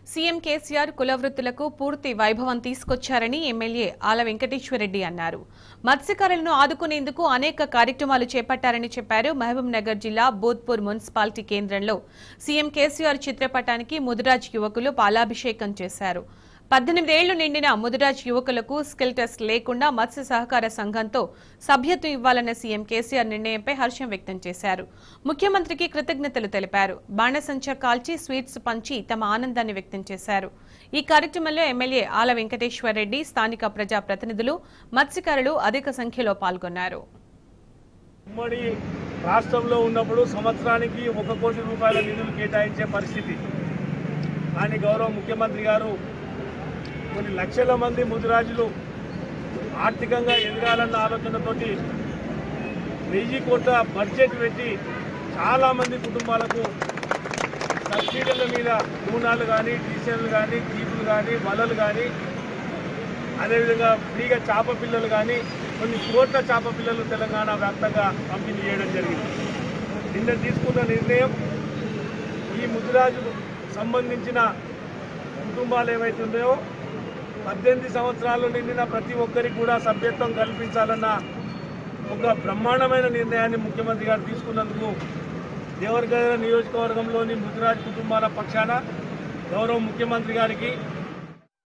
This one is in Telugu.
సీఎం కేసీఆర్ కులవృత్తులకు పూర్తి వైభవం తీసుకొచ్చారని ఎమ్మెల్యే ఆల వెంకటేశ్వరరెడ్డి అన్నారు మత్స్యకారులను ఆదుకునేందుకు అనేక కార్యక్రమాలు చేపట్టారని చెప్పారు మహబూబ్ నగర్ జిల్లా బోధ్పూర్ మున్సిపాలిటీ కేంద్రంలో సీఎం కేసీఆర్ చిత్రపటానికి ముదిరాజ్ యువకులు పాలాభిషేకం చేశారు పద్దెనిమిదేళ్లు నిండిన ముదిరాజ్ యువకులకు స్కిల్ టెస్ట్ లేకుండా మత్స్య సహకార సంఘంతో సభ్యత్వం ఇవ్వాలన్న సీఎం కేసీఆర్ నిర్ణయంపై హర్షం వ్యక్తం చేశారు ముఖ్యమంత్రికి కృతజ్ఞతలు తెలిపారు బాణసంచ కాల్చి స్వీట్స్ పంచి తమ ఆనందాన్ని వ్యక్తం చేశారు ఈ కార్యక్రమంలో ఎమ్మెల్యే ఆల వెంకటేశ్వరరెడ్డి స్థానిక ప్రజా ప్రతినిధులు మత్స్యకారులు అధిక సంఖ్యలో పాల్గొన్నారు ఉమ్మడి రాష్ట్రంలో ఉన్నప్పుడు సంవత్సరానికి ఒక కోటి రూపాయల నిధులు కేటాయించే పరిస్థితి కానీ గౌరవ ముఖ్యమంత్రి గారు కొన్ని లక్షల మంది ముదిరాజులు ఆర్థికంగా ఎదగాలన్న ఆలోచనతోటి వెయ్యి కోట్ల బడ్జెట్ పెట్టి చాలామంది కుటుంబాలకు సబ్సిడీల మీద నూనెలు కానీ డీజిల్లు కానీ జీపులు కానీ వలలు కానీ అదేవిధంగా ఫ్రీగా చేప పిల్లలు కానీ కొన్ని కోట్ల చేప పిల్లలు తెలంగాణ వ్యాప్తంగా పంపిణీ చేయడం జరిగింది నిన్న తీసుకున్న నిర్ణయం ఈ ముదిరాజుకు సంబంధించిన కుటుంబాలు ఏవైతే ఉన్నాయో పద్దెనిమిది సంవత్సరాలు నిండిన ప్రతి ఒక్కరికి కూడా సభ్యత్వం కల్పించాలన్న ఒక బ్రహ్మాండమైన నిర్ణయాన్ని ముఖ్యమంత్రి గారు తీసుకున్నందుకు దేవరగడ నియోజకవర్గంలోని ముదిరాజ్ కుటుంబాల పక్షాన గౌరవ ముఖ్యమంత్రి గారికి